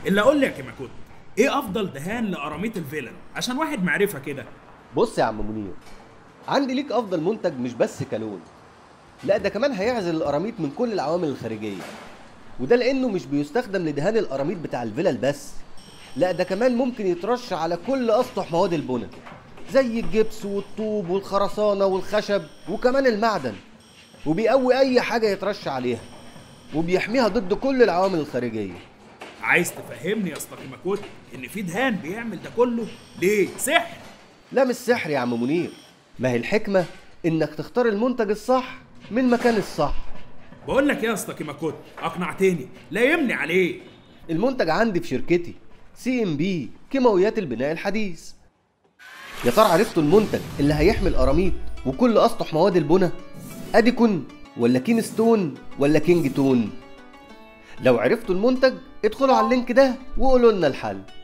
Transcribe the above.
اللي اقول لك يا ماكوت ايه افضل دهان لقراميط الفيلل عشان واحد معرفه كده بص يا عم منير عندي ليك افضل منتج مش بس كلون لا ده كمان هيعزل القراميط من كل العوامل الخارجيه وده لانه مش بيستخدم لدهان القراميط بتاع الفلل بس لا ده كمان ممكن يترش على كل اسطح مواد البناء زي الجبس والطوب والخرسانه والخشب وكمان المعدن وبيقوي اي حاجه يترش عليها وبيحميها ضد كل العوامل الخارجيه عايز تفهمني يا اسطى ماكوت ان في دهان بيعمل ده كله ليه سحر لا مش سحر يا عم منير ما هي الحكمه انك تختار المنتج الصح من المكان الصح بقول لك يا اسطى ماكوت اقنعتني لا يمني عليه المنتج عندي في شركتي سي ام بي كيماويات البناء الحديث يا ترى عرفتوا المنتج اللي هيحمي القراميط وكل اسطح مواد البناء اديكون ولا كين ستون ولا كينج تون لو عرفتوا المنتج ادخلوا على اللينك ده وقولوا لنا الحل